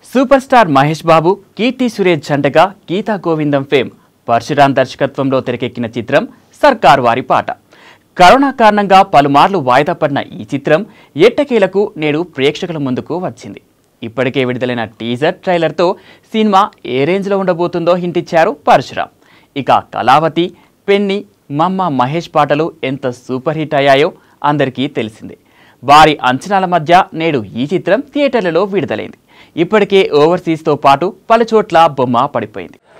super star Mahesh Babu Keerthy Suresh జంటగా గీతా గోవిందం fame Parashuram దర్శకత్వంలో తెరకెక్కిన చిత్రం సర్కార్ వారి పాట కరోనా కారణంగా పలుమార్లు వాయిదా పడిన ఈ చిత్రం ఎట్టకేలకు నేడు ప్రేక్షకుల ముందుకు వచ్చింది ఇప్పటికే విడుదలైన టీజర్ ట్రైలర్తో సినిమా ఏ రేంజ్లో ఉండబోతుందో హింటిచ్చారు పరశురాం ఇక కళావతి పెన్ని మమ్మ మహేష్ పాటలు ఎంత సూపర్ హిట్ అయ్యాయో అందరికీ తెలిసిందే వారి అంచనాల మధ్య నేడు ఈ చిత్రం థియేటర్లలో విడుదలైంది ఇప్పటికే ఓవర్సీస్తో పాటు పలుచోట్ల బొమ్మ పడిపోయింది